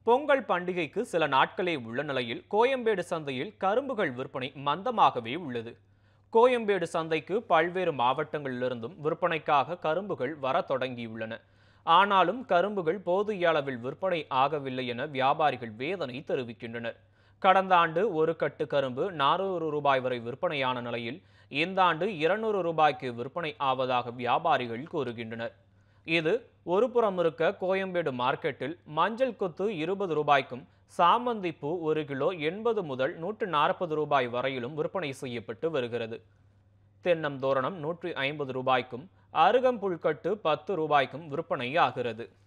பொங்கல் பண்டிகைக்கு சில நாட்களே உள்ள நிலையில் கோயம்பேடு சந்தையில் கரும்புகள் விற்பனை மந்தமாகவே உள்ளது கோயம்பேடு சந்தைக்கு பல்வேறு மாவட்டங்களிலிருந்தும் விற்பனைக்காக கரும்புகள் வர தொடங்கியுள்ளன ஆனாலும் கரும்புகள் போதிய அளவில் விற்பனை ஆகவில்லை என வியாபாரிகள் வேதனை தெரிவிக்கின்றனர் கடந்த ஆண்டு ஒரு கட்டு கரும்பு நானூறு ரூபாய் வரை விற்பனையான நிலையில் இந்த ஆண்டு இருநூறு ரூபாய்க்கு விற்பனை ஆவதாக வியாபாரிகள் கூறுகின்றனர் இது ஒரு புறம் இருக்க கோயம்பேடு மார்க்கெட்டில் மஞ்சள் கொத்து இருபது ரூபாய்க்கும் சாமந்தி பூ ஒரு கிலோ எண்பது முதல் நூற்று நாற்பது ரூபாய் வரையிலும் விற்பனை செய்யப்பட்டு வருகிறது தென்னம் தோரணம் நூற்றி ஐம்பது ரூபாய்க்கும் அருகம்புல் கட்டு பத்து ரூபாய்க்கும் விற்பனை ஆகிறது